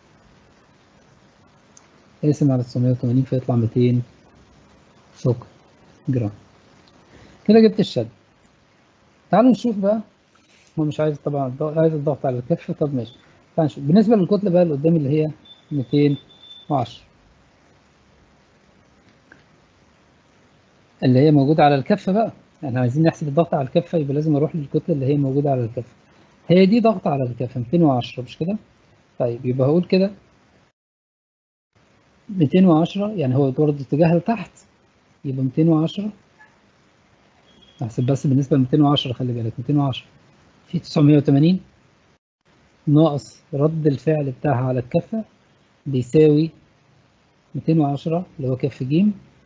اقسم على 980 فيطلع 200 ثقل جرام كده جبت الشد تعالوا نشوف بقى هو مش عايز طبعا عايز الضغط على الكف طب ماشي تعالوا نشوف بالنسبه للكتله بقى اللي قدامي اللي هي 210 اللي هي موجوده على الكفه بقى احنا عايزين نحسب الضغط على الكفه يبقى لازم اروح للكتله اللي هي موجوده على الكفه هي دي ضغط على الكفه 210 مش كده طيب يبقى هقول كده 210 يعني هو برضه اتجاه لتحت يبقى 210 احسب بس بالنسبة ل 210 خلي بالك 210 في 980 ناقص رد الفعل بتاعها على الكفة بيساوي 210 اللي هو كف ج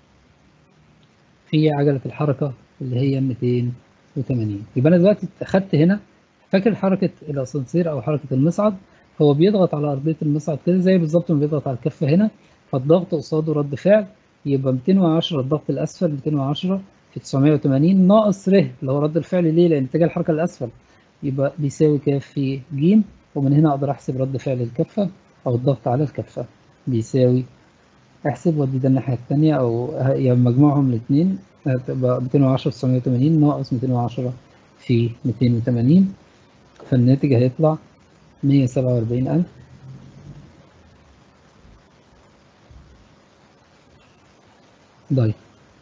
في عجلة الحركة اللي هي 280 يبقى أنا دلوقتي أخدت هنا فاكر حركة الأسانسير أو حركة المصعد هو بيضغط على أرضية المصعد كده زي بالظبط ما بيضغط على الكفة هنا فالضغط قصاده رد فعل يبقى 210 الضغط الأسفل 210 في 980 ناقص ر اللي هو رد الفعل ليه؟ لأن اتجاه الحركة الأسفل يبقى بيساوي كاف في ج ومن هنا أقدر أحسب رد فعل الكفة أو الضغط على الكفة بيساوي احسب ودي ده الناحية التانية أو يعني مجموعهم الاتنين هتبقى 210 في 980 ناقص 210 في 280 فالناتج هيطلع 147000 ضايف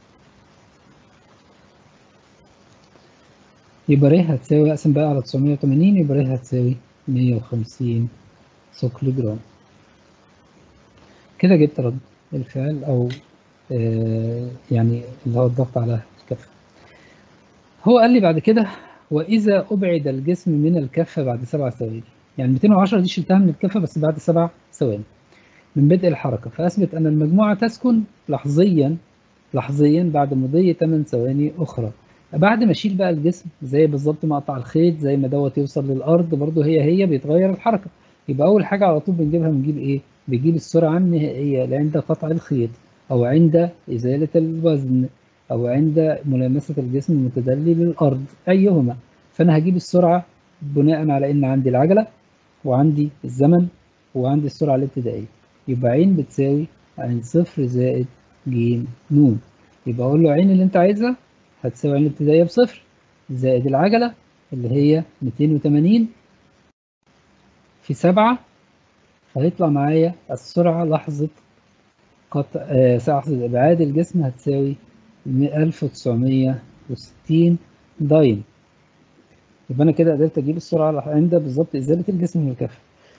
يبقى ر هتساوي اقسم بقى على 980 يبقى ر هتساوي 150 ثقل جرام كده جبت رد الفعل أو آه يعني اللي هو الضغط على الكفة هو قال لي بعد كده وإذا أبعد الجسم من الكفة بعد سبع ثواني يعني 210 دي شلتها من الكفة بس بعد سبع ثواني من بدء الحركة فأثبت أن المجموعة تسكن لحظيا لحظيا بعد مضي 8 ثواني أخرى بعد ما أشيل بقى الجسم زي بالظبط مقطع الخيط زي ما دوت يوصل للأرض برضه هي هي بيتغير الحركة يبقى أول حاجة على طول بنجيبها بنجيب إيه؟ بنجيب السرعة النهائية عند قطع الخيط أو عند إزالة الوزن أو عند ملامسة الجسم المتدلي للأرض أيهما فأنا هجيب السرعة بناء على إن عندي العجلة وعندي الزمن وعندي السرعة الابتدائية يبقى عين بتساوي عين صفر زائد ج ن يبقى أقول له عين اللي أنت عايزها هتساوي عين الابتدائية بصفر زائد العجلة اللي هي 280 في سبعة هيطلع معايا السرعة لحظة قطع آه لحظة إبعاد الجسم هتساوي 1960 داين يبقى أنا كده قدرت أجيب السرعة عند بالظبط إزالة الجسم من الكفة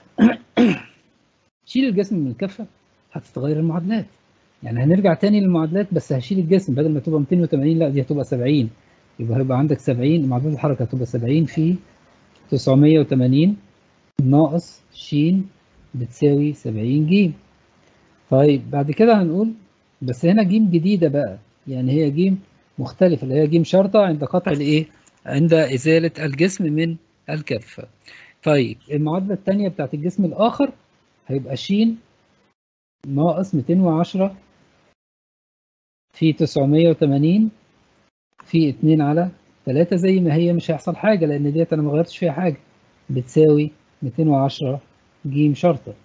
شيل الجسم من الكفة هتتغير المعادلات يعني هنرجع تاني للمعادلات بس هشيل الجسم بدل ما تبقى 280 لا دي هتبقى 70 يبقى هيبقى عندك 70 معادلة الحركة هتبقى 70 في 980 ناقص ش بتساوي 70 ج طيب بعد كده هنقول بس هنا ج جديدة بقى يعني هي ج مختلفة اللي هي ج شرطة عند قطع الايه عند إزالة الجسم من الكفة طيب المعادلة الثانية بتاعت الجسم الآخر هيبقى ش ناقص 210 في 980 في 2 على 3 زي ما هي مش هيحصل حاجة لأن ديت أنا ما غيرتش فيها حاجة بتساوي 210 ج شرطة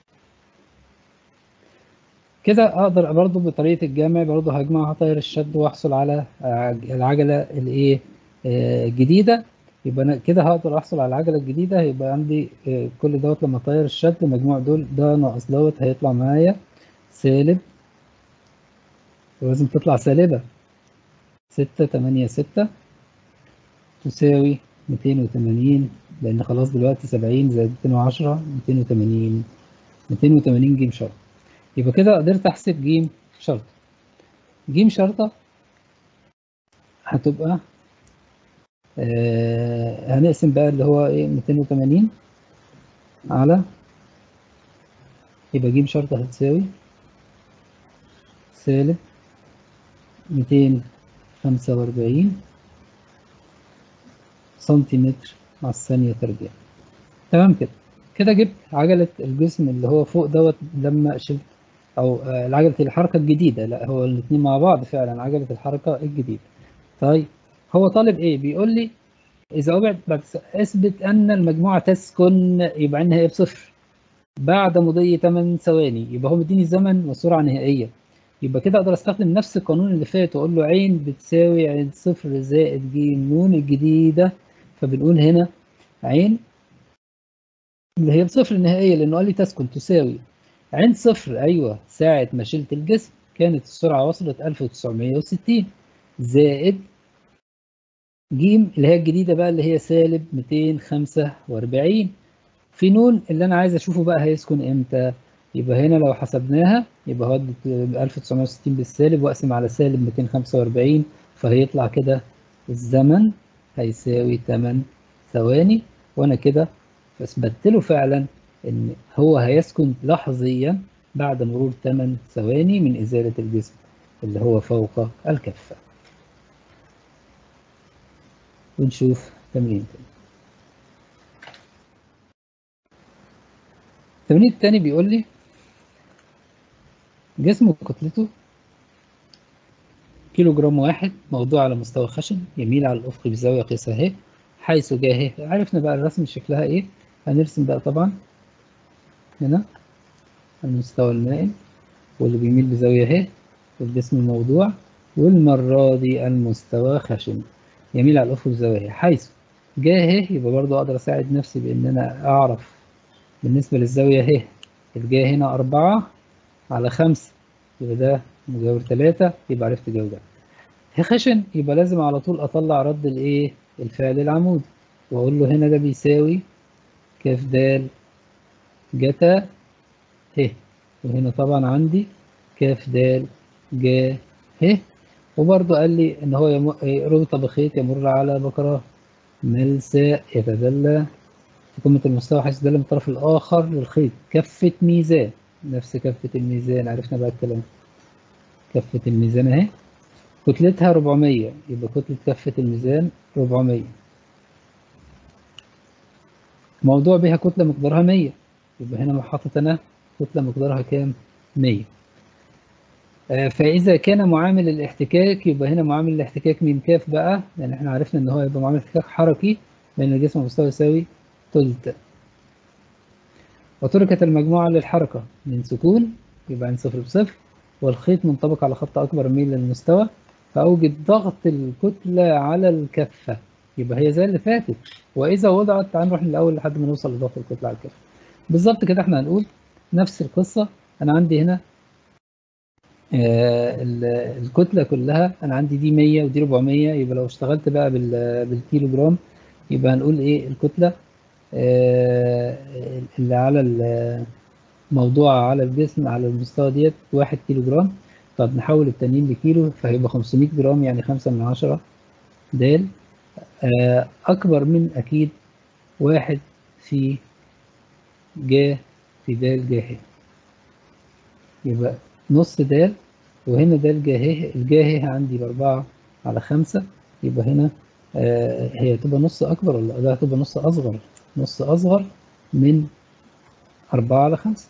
كده أقدر برضو بطريقة الجمع برضو هجمع هطير الشد وأحصل على العجلة الإيه الجديدة يبقى أنا كده هقدر أحصل على العجلة الجديدة هيبقى عندي كل دوت لما أطير الشد مجموع دول ده ناقص دوت هيطلع معايا سالب ولازم تطلع سالبة ستة تمانية ستة تساوي ميتين وتمانين لأن خلاص دلوقتي سبعين زائد ميتين وعشرة ميتين وتمانين ميتين وتمانين جيم شرط يبقى كده قدرت أحسب جيم شرط جيم شرطة هتبقى آه هنقسم بقى اللي هو ايه 280 على يبقى جيم شرطة هتساوي سالب 245 سنتيمتر على الثانية تربيع تمام كده كده جبت عجلة الجسم اللي هو فوق دوت لما شلت أو آه عجلة الحركة الجديدة لا هو الاتنين مع بعض فعلا عجلة الحركة الجديدة طيب هو طالب ايه بيقول لي إذا أبعد بعد أثبت أن المجموعة تسكن يبقى عندها هي بصفر بعد مضي 8 ثواني يبقى هو مديني الزمن والسرعة نهائية يبقى كده أقدر أستخدم نفس القانون اللي فات وأقول له عين بتساوي عين صفر زائد ج ن الجديدة فبنقول هنا عين اللي هي بصفر النهائية لأنه قال لي تسكن تساوي عين صفر أيوه ساعة ما شلت الجسم كانت السرعة وصلت 1960 زائد جيم اللي هي الجديدة بقى اللي هي سالب 245 في نون اللي أنا عايز أشوفه بقى هيسكن إمتى يبقى هنا لو حسبناها يبقى هودي 1960 بالسالب وأقسم على سالب 245 فهيطلع كده الزمن هيساوي 8 ثواني وأنا كده أثبت له فعلا إن هو هيسكن لحظيا بعد مرور 8 ثواني من إزالة الجسم اللي هو فوق الكفة ونشوف تمرين تاني التمرين التاني بيقول لي جسم كتلته كيلو جرام واحد موضوع على مستوى خشن يميل على الأفق بزاوية قياسها اهي حيث جاه عرفنا بقى الرسم شكلها ايه هنرسم بقى طبعا هنا المستوى المائل واللي بيميل بزاوية اهي والجسم الموضوع والمرة دي المستوى خشن يميل على الأفق بزاوية حيث جاه يبقى برضو أقدر أساعد نفسي بإن أنا أعرف بالنسبة للزاوية اهي الجاه هنا أربعة على خمسة يبقى ده مجاور تلاتة يبقى عرفت جودة هي خشن يبقى لازم على طول أطلع رد الإيه الفعل العمودي وأقول له هنا ده بيساوي كاف د جتا ه وهنا طبعا عندي كاف د ج ه وبرضه قال لي ان هو يم... ربط بخيط يمر على بقرة ملساء يتدلى في قمة المستوى حيث دل من الطرف الآخر للخيط كفة ميزان نفس كفة الميزان عرفنا بقى الكلام كفة الميزان اهي كتلتها 400 يبقى كتلة كفة الميزان 400 موضوع بها كتلة مقدارها 100 يبقى هنا حاطط انا كتلة مقدارها كام 100 آه فإذا كان معامل الاحتكاك يبقى هنا معامل الاحتكاك من كاف بقى لأن احنا عرفنا إن هو يبقى معامل احتكاك حركي بين الجسم والمستوى يساوي تلت وتركت المجموعة للحركة من سكون يبقى عند صفر بصفر والخيط منطبق على خط أكبر ميل للمستوى فأوجد ضغط الكتلة على الكفة يبقى هي زي اللي فاتت وإذا وضعت تعال نروح من الأول لحد ما نوصل لضغط الكتلة على الكفة بالظبط كده احنا هنقول نفس القصة أنا عندي هنا آه الكتلة كلها أنا عندي دي 100 ودي 400 يبقى لو اشتغلت بقى بالكيلو جرام يبقى هنقول إيه الكتلة آه اللي على الموضوع على الجسم على المستوى ديت 1 كيلو جرام طب نحول التانيين لكيلو فهيبقى 500 جرام يعني 5 من 10 د آه أكبر من أكيد واحد في ج في د ج ه يبقى نص د وهنا د ج ه الج ه عندي بأربعة على خمسة يبقى هنا آه هي هتبقى نص أكبر ولا ده هتبقى نص أصغر نص أصغر من أربعة على خمسة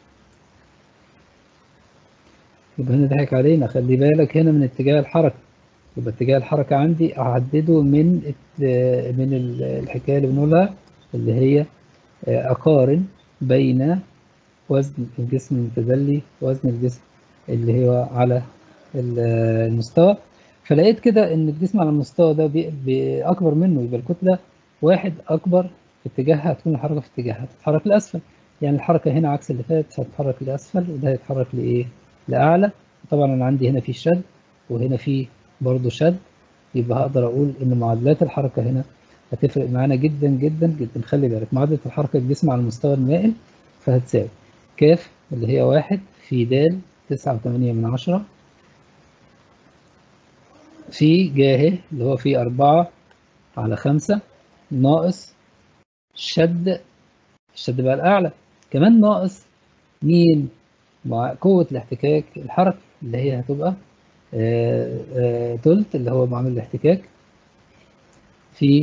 يبقى هنا ضحك علينا خلي بالك هنا من اتجاه الحركة يبقى اتجاه الحركة عندي أحدده من من الحكاية اللي بنقولها اللي هي أقارن بين وزن الجسم المتدلي وزن الجسم اللي هو على المستوى فلقيت كده ان الجسم على المستوى ده أكبر منه يبقى الكتلة واحد أكبر في اتجاهها هتكون الحركة في اتجاهها تتحرك لأسفل يعني الحركة هنا عكس اللي فات هتتحرك لأسفل وده هيتحرك لإيه؟ لأعلى طبعا أنا عندي هنا في شد وهنا في برضه شد يبقى هقدر أقول إن معادلات الحركة هنا هتفرق معانا جدا جدا جدا خلي بالك معادلة الحركة الجسم على المستوى المائل فهتساوي كاف اللي هي واحد في د تسعة وتمانية من عشرة في جاه اللي هو في أربعة على خمسة ناقص شد الشد بقى الأعلى كمان ناقص مين مع قوة الاحتكاك الحركي اللي هي هتبقى آآ آآ تلت اللي هو معامل الاحتكاك في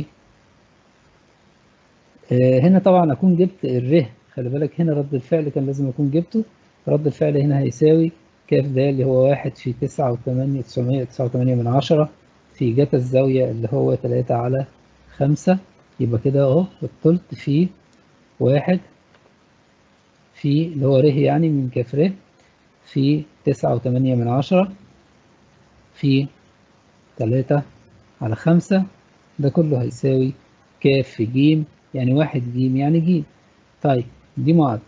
هنا طبعا أكون جبت الره خلي بالك هنا رد الفعل كان لازم أكون جبته رد الفعل هنا هيساوي كاف د اللي هو واحد في تسعة وثمانية تسعمية تسعة وثمانية من عشرة في جتا الزاوية اللي هو تلاتة على خمسة يبقى كده أهو التلت في واحد في اللي هو ره يعني من كاف ره في تسعة وثمانية من عشرة في تلاتة على خمسة ده كله هيساوي كاف في جيم يعني واحد جيم يعني جيم طيب دي معادلة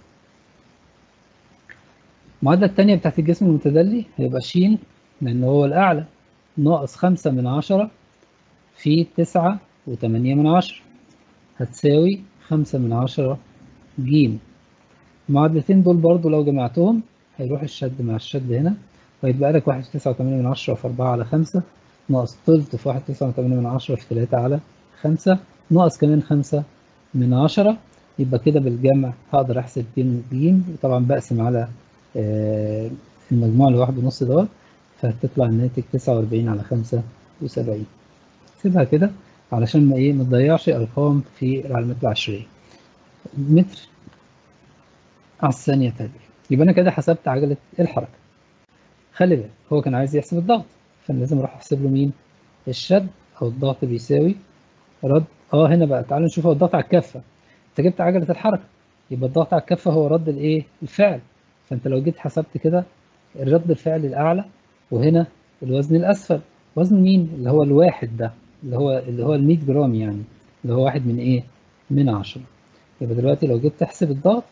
المعادلة التانية بتاعت الجسم المتدلي هيبقى ش لأن هو الأعلى ناقص خمسة من عشرة في تسعة وتمانية من عشرة هتساوي خمسة من عشرة جيم المعادلتين دول برضو لو جمعتهم هيروح الشد مع الشد هنا ويتبقى لك واحد في تسعة وتمانية من عشرة في أربعة على خمسة ناقص تلت في واحد تسعة وتمانية من عشرة في تلاتة على خمسة ناقص كمان خمسة من عشرة يبقى كده بالجمع هقدر أحسب جيم جيم وطبعا بقسم على آه المجموع اللي واحد ونص دوت فهتطلع الناتج تسعة وأربعين على خمسة وسبعين سيبها كده علشان ما ايه ما تضيعش أرقام في العلامات العشرية متر على الثانية تقريبا يبقى أنا كده حسبت عجلة الحركة خلي بالك هو كان عايز يحسب الضغط فأنا لازم أروح أحسب له مين الشد أو الضغط بيساوي رد اه هنا بقى تعالوا نشوف هو الضغط على الكفة انت جبت عجلة الحركة يبقى الضغط على الكفة هو رد الايه الفعل فانت لو جيت حسبت كده الرد الفعل الأعلى وهنا الوزن الأسفل وزن مين اللي هو الواحد ده اللي هو اللي هو ال 100 جرام يعني اللي هو واحد من ايه من عشرة يبقى دلوقتي لو جيت تحسب الضغط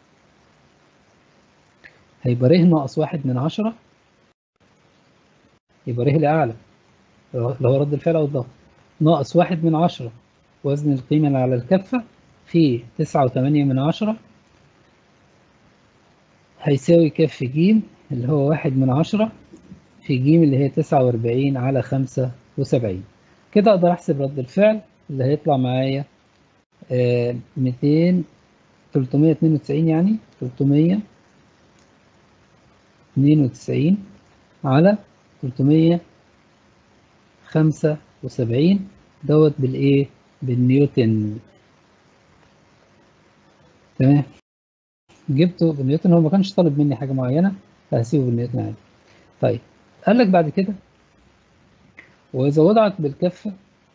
هيبقى ر ناقص واحد من عشرة يبقى ر الأعلى اللي هو رد الفعل أو الضغط ناقص واحد من عشرة وزن القيمة اللي على الكفة في تسعة وثمانية من عشرة هيساوي كاف في ج اللي هو واحد من عشرة في ج اللي هي تسعة وأربعين على خمسة وسبعين كده أقدر أحسب رد الفعل اللي هيطلع معايا ميتين تلتمية اتنين وتسعين يعني تلتمية اتنين وتسعين على تلتمية خمسة وسبعين دوت بالإيه؟ بالنيوتن تمام جبته بالنيوتن هو ما كانش طالب مني حاجة معينة فهسيبه بالنيوتن عادي طيب قال لك بعد كده وإذا وضعت بالكفة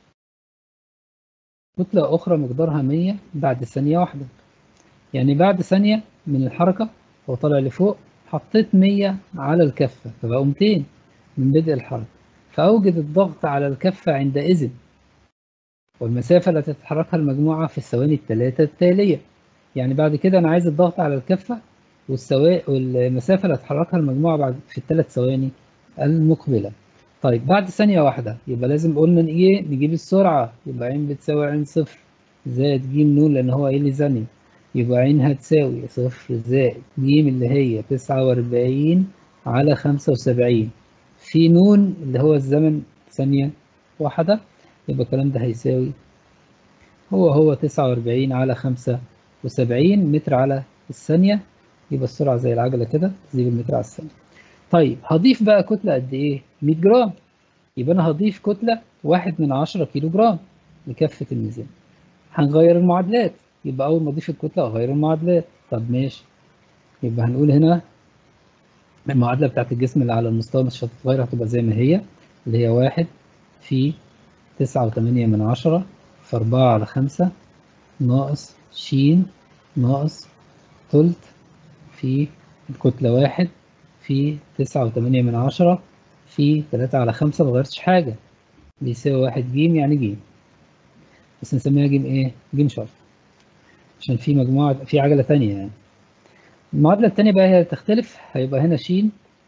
كتلة أخرى مقدارها 100 بعد ثانية واحدة يعني بعد ثانية من الحركة هو طالع لفوق حطيت 100 على الكفة فبقوا 200 من بدء الحركة فأوجد الضغط على الكفة عندئذ والمسافة التي تتحركها المجموعة في الثواني الثلاثة التالية يعني بعد كده أنا عايز الضغط على الكفة والسوا... والمسافة اللي هتحركها المجموعة بعد في الثلاث ثواني المقبلة طيب بعد ثانية واحدة يبقى لازم قلنا ايه نجيب السرعة يبقى عين بتساوي عين صفر زائد ج نون لأن هو قايل لي ثانية يبقى عين هتساوي صفر زائد ج اللي هي تسعة وأربعين على خمسة وسبعين في نون اللي هو الزمن ثانية واحدة يبقى الكلام ده هيساوي هو هو تسعة وأربعين على خمسة وسبعين متر على الثانية يبقى السرعة زي العجلة كده زي بالمتر على الثانية طيب هضيف بقى كتلة قد إيه؟ 100 جرام يبقى أنا هضيف كتلة واحد من عشرة كيلو جرام لكفة الميزان هنغير المعادلات يبقى أول ما أضيف الكتلة أغير المعادلات طب ماشي يبقى هنقول هنا المعادلة بتاعت الجسم اللي على المستوى مش هتتغير هتبقى زي ما هي اللي هي واحد في تسعة وتمانية من عشرة في أربعة على خمسة ناقص شين ناقص تلت في الكتلة واحد في تسعة وتمانية من عشرة في تلاتة على خمسة مغيرتش حاجة بيساوي واحد جيم يعني جيم بس نسميها جيم ايه؟ جيم شرط عشان في مجموعة في عجلة تانية يعني المعادلة التانية بقى هي تختلف هيبقى هنا ش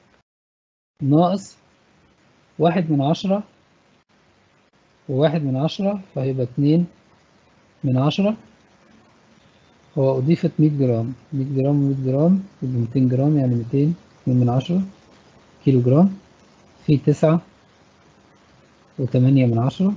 ناقص واحد من عشرة وواحد من عشرة فهيبقى اتنين من عشرة هو أضيفت مية جرام مية جرام ومية جرام يبقى ميتين جرام يعني ميتين اتنين من عشرة كيلو جرام في تسعة وتمانية من عشرة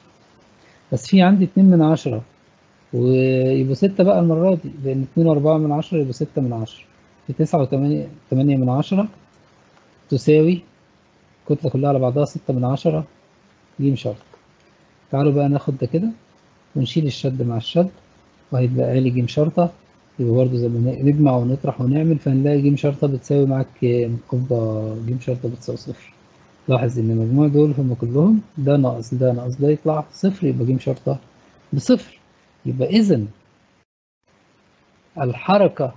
بس في عندي اتنين من عشرة ويبقوا ستة بقى المرة دي لأن اتنين وأربعة من عشرة يبقوا ستة من عشرة في تسعة وتمانية تمانية من عشرة تساوي الكتلة كلها على بعضها ستة من عشرة جيم شرط تعالوا بقى ناخد ده كده ونشيل الشد مع الشد وهيتبقى لي جيم شرطة يبقى برضه زي ما نجمع ونطرح ونعمل فهنلاقي جيم شرطة بتساوي معاك كام؟ قبضة جيم شرطة بتساوي صفر لاحظ إن المجموع دول هم كلهم ده ناقص ده ناقص ده يطلع صفر يبقى جيم شرطة بصفر يبقى إذا الحركة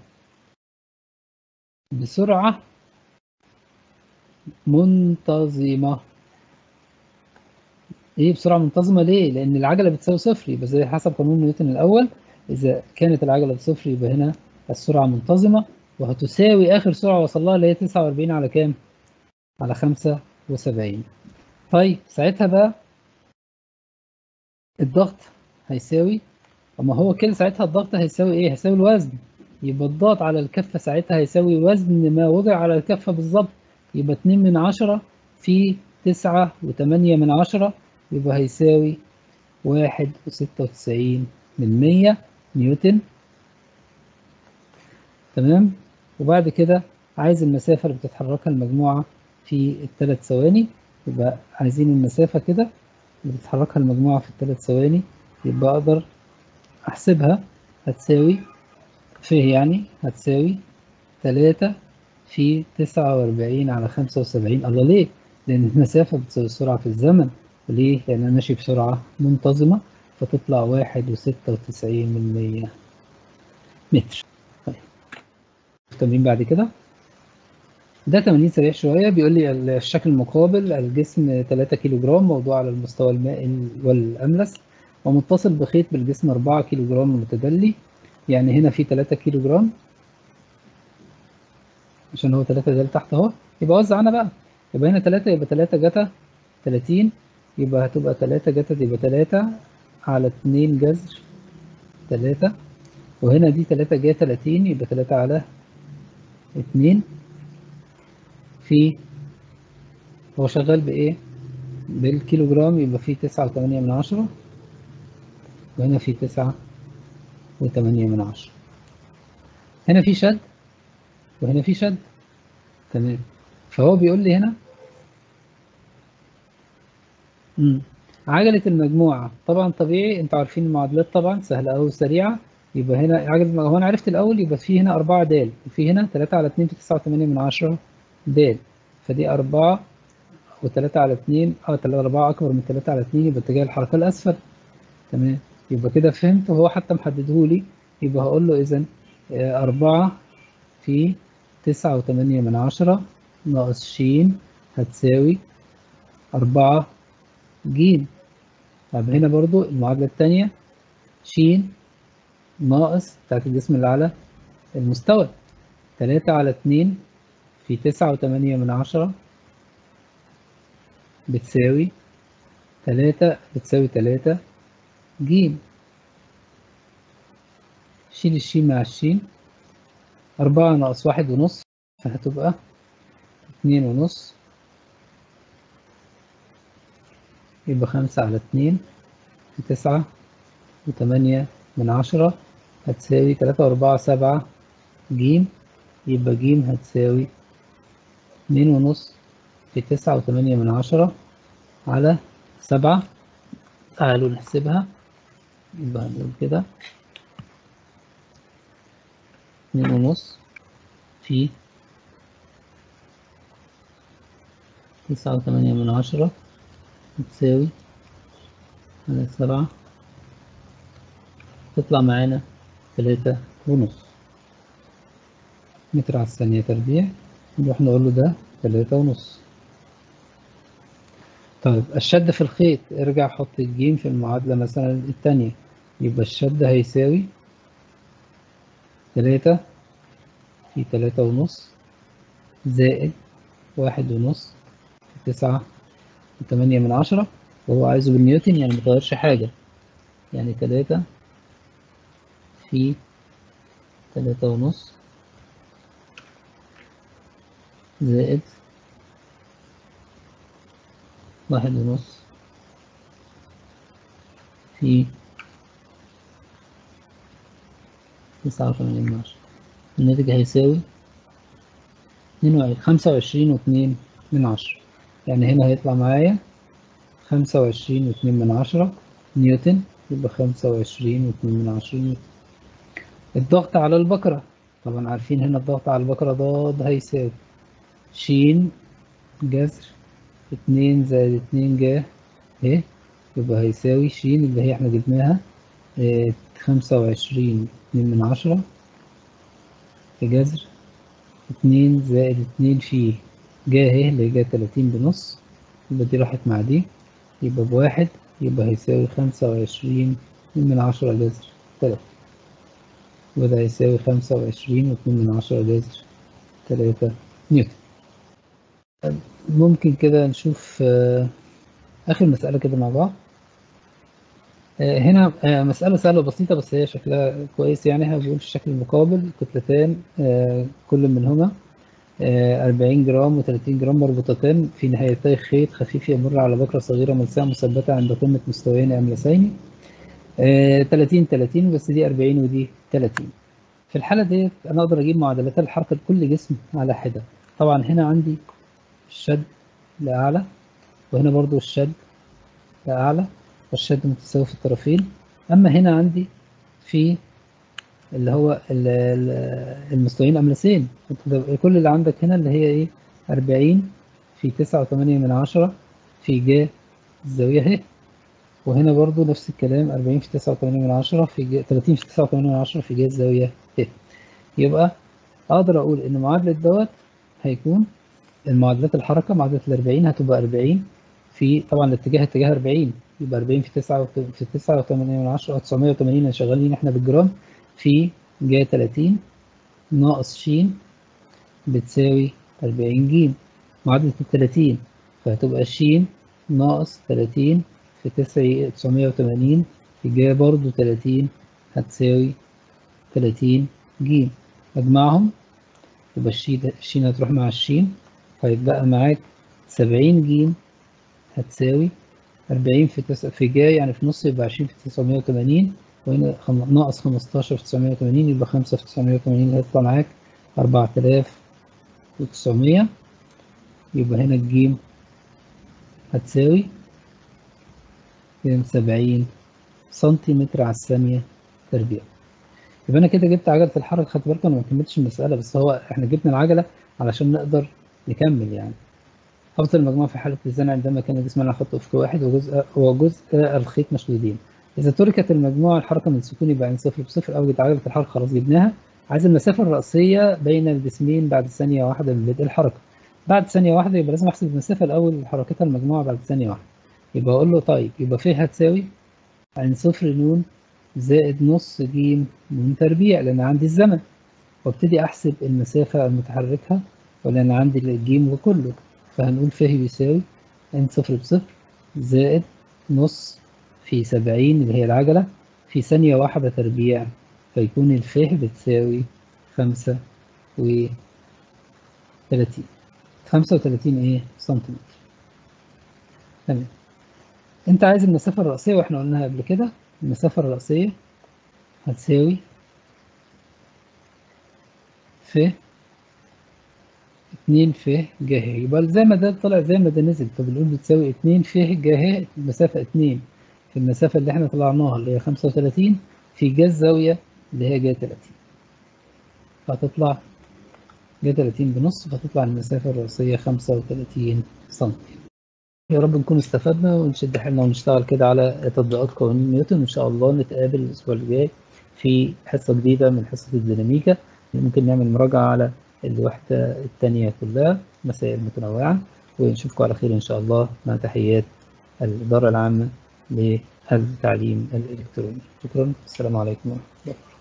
بسرعة منتظمة ايه بسرعة منتظمة ليه؟ لأن العجلة بتساوي صفر يبقى زي حسب قانون نيوتن الأول إذا كانت العجلة بصفر يبقى هنا السرعة منتظمة وهتساوي آخر سرعة وصل لها اللي هي 49 على كام؟ على 75 طيب ساعتها بقى الضغط هيساوي اما هو كده ساعتها الضغط هيساوي ايه؟ هيساوي الوزن يبقى الضغط على الكفة ساعتها هيساوي وزن ما وضع على الكفة بالظبط يبقى 2 من 10 في 9 و8 من 10 يبقى هيساوي واحد وستة وتسعين من مية نيوتن تمام وبعد كده عايز المسافة اللي بتتحركها المجموعة في الثلاث ثواني يبقى عايزين المسافة كده اللي بتتحركها المجموعة في الثلاث ثواني يبقى أقدر أحسبها هتساوي فيه يعني هتساوي تلاتة في تسعة وأربعين على خمسة وسبعين الله ليه؟ لأن المسافة بتساوي السرعة في الزمن ليه؟ لأن أنا ماشي بسرعة منتظمة فتطلع واحد وستة وتسعين من مية متر طيب التمرين بعد كده ده تمرين سريع شوية بيقول لي الشكل المقابل الجسم 3 كيلو جرام موضوع على المستوى المائي والأملس ومتصل بخيط بالجسم 4 كيلو جرام متدلي يعني هنا في 3 كيلو جرام عشان هو 3 ده تحت اهو يبقى وزع انا بقى يبقى هنا 3 يبقى 3 جتا 30 يبقى هتبقى 3 جتا يبقى 3 على 2 جذر 3 وهنا دي 3 جايه 30 يبقى 3 على اتنين في هو شغال بإيه؟ بالكيلو جرام يبقى فيه تسعة وتمانية من عشرة وهنا في تسعة وتمانية من عشرة هنا في شد وهنا في شد تمام فهو بيقول لي هنا مم. عجلة المجموعة طبعا طبيعي انتوا عارفين المعادلات طبعا سهلة أوي وسريعة يبقى هنا عجلة المجموعة هو أنا عرفت الأول يبقى في هنا أربعة دال وفي هنا تلاتة على اتنين في تسعة وتمانية من عشرة دال فدي أربعة وتلاتة على اتنين اه تلاتة أربعة أكبر من تلاتة على اتنين يبقى اتجاه الحركة الأسفل تمام يبقى كده فهمت وهو حتى محددهولي يبقى هقول له إذا أربعة في تسعة وتمانية من عشرة ناقص شين هتساوي أربعة جيم طب هنا برضو المعادلة التانية شين ناقص بتاعت الجسم اللي على المستوى تلاتة على اتنين في تسعة وتمانية من عشرة بتساوي تلاتة بتساوي تلاتة جيم شيل الشين مع الشين أربعة ناقص واحد ونص فهتبقى اتنين ونص يبقى خمسة على اتنين في تسعة وتمانية من عشرة هتساوي تلاتة وأربعة سبعة جيم يبقى جيم هتساوي اتنين ونص في تسعة وتمانية من عشرة على سبعة تعالوا نحسبها يبقى هنقول كده اتنين ونص في تسعة وتمانية من عشرة بتساوي على سبعة تطلع معانا تلاتة ونص متر على الثانية تربيع نروح نقول له ده تلاتة ونص طيب الشد في الخيط ارجع حط الجيم في المعادلة مثلا التانية يبقى الشد هيساوي تلاتة في تلاتة ونص زائد واحد ونص في تسعة وتمانية من عشرة وهو عايزه بالنيوتن يعني متغيرش حاجة يعني تلاتة في تلاتة ونص زائد واحد ونص في تسعة وثمانين من عشرة الناتج هيساوي خمسة وعشرين واتنين من عشرة يعني هنا هيطلع معايا خمسة وعشرين واتنين من عشرة نيوتن يبقى خمسة وعشرين واتنين من عشرة نيوتن الضغط على البكرة طبعا عارفين هنا الضغط على البكرة ضاد هيساوي شين جذر اتنين زائد اتنين جا اهي يبقى هيساوي شين اللي هي احنا جبناها اه خمسة وعشرين اتنين من عشرة في جذر اتنين زائد اتنين في جا اهي اللي جا تلاتين بنص يبقى دي راحت مع دي يبقى بواحد يبقى هيساوي خمسة وعشرين اتنين من عشرة جذر تلاتة وده هيساوي خمسة وعشرين واتنين من عشرة جذر تلاتة نيوتن ممكن كده نشوف آخر مسألة كده مع بعض هنا مسألة سهلة بسيطة بس هي شكلها كويس يعني بيقول في الشكل المقابل كتلتان كل منهما 40 جرام و30 جرام مربوطتان في نهايتي خيط خفيف يمر على بكرة صغيرة ملساء مثبتة عند قمة مستويين أملسين 30 30 بس دي 40 ودي 30 في الحالة ديت أنا أقدر أجيب معادلات الحركة لكل جسم على حدة طبعا هنا عندي الشد لأعلى وهنا برضو الشد لأعلى والشد متساوي في الطرفين أما هنا عندي في اللي هو المستويين أملسين كل اللي عندك هنا اللي هي إيه أربعين في تسعة وثمانية من عشرة في جا الزاوية اهي وهنا برضو نفس الكلام أربعين في تسعة وثمانية من عشرة في جا تلاتين في تسعة وثمانية من عشرة في جا الزاوية اهي يبقى أقدر أقول إن معادلة دوت هيكون المعادلات الحركة معادلة الأربعين هتبقى أربعين في طبعا الاتجاه اتجاه أربعين يبقى أربعين في تسعة في تسعة وثمانية من عشرة أو تسعمية وثمانين شغالين إحنا بالجرام في جا تلاتين ناقص شين بتساوي أربعين جيم معادلة التلاتين فهتبقى شين ناقص تلاتين في تسعة تسعمية وتمانين في جا برضو تلاتين هتساوي تلاتين جيم أجمعهم يبقى الشين الشين هتروح مع الشين هيتبقى معاك سبعين جيم هتساوي أربعين في تس... في جا يعني في نص يبقى عشرين في تسعمية وتمانين وهنا خم... ناقص خمستاشر في تسعمية وتمانين يبقى خمسة في تسعمية وتمانين هيطلع معاك أربعة آلاف وتسعمية يبقى هنا الجيم هتساوي كام سبعين سنتيمتر على الثانية تربيع يبقى أنا كده جبت عجلة الحركة خدت بالكم أنا ما كملتش المسألة بس هو إحنا جبنا العجلة علشان نقدر نكمل يعني أفضل المجموعة في حالة الزن عندما كان الجسم على خط أفقي واحد وجزء وجزء الخيط مشدودين إذا تركت المجموعة الحركة من سكون يبقى عند صفر بصفر أوجد عجلة الحركة خلاص جبناها عايز المسافة الرأسية بين الجسمين بعد ثانية واحدة من بدء الحركة بعد ثانية واحدة يبقى لازم أحسب المسافة الأول اللي حركتها المجموعة بعد ثانية واحدة يبقى أقول له طيب يبقى فيه هتساوي عند صفر نون زائد نص ج نون تربيع لأن عندي الزمن وابتدي أحسب المسافة المتحركة ولأن عندي الجيم كله فهنقول فيه بيساوي عند صفر بصفر زائد نص في سبعين اللي هي العجلة في ثانية واحدة تربيع فيكون الفه بتساوي خمسة و تلاتين خمسة وتلاتين ايه سنتيمتر تمام انت عايز المسافة الرأسية واحنا قلناها قبل كده المسافة الرأسية هتساوي ف اتنين ف جه يبقى زي ما ده طلع زي ما ده نزل فبنقول بتساوي اتنين ف جه المسافة اتنين في المسافة اللي احنا طلعناها اللي هي خمسة وتلاتين في جا الزاوية اللي هي جا تلاتين فهتطلع جا تلاتين بنص فتطلع المسافة الرئيسية خمسة وتلاتين سنتي يا رب نكون استفدنا ونشد حيلنا ونشتغل كده على تطبيقات قوانين نيوتن وإن شاء الله نتقابل الأسبوع الجاي في حصة جديدة من حصة الديناميكا ممكن نعمل مراجعة على الوحدة التانية كلها مسائل متنوعة ونشوفكم على خير إن شاء الله مع تحيات الإدارة العامة للتعليم الإلكتروني شكرا السلام عليكم ورحمة الله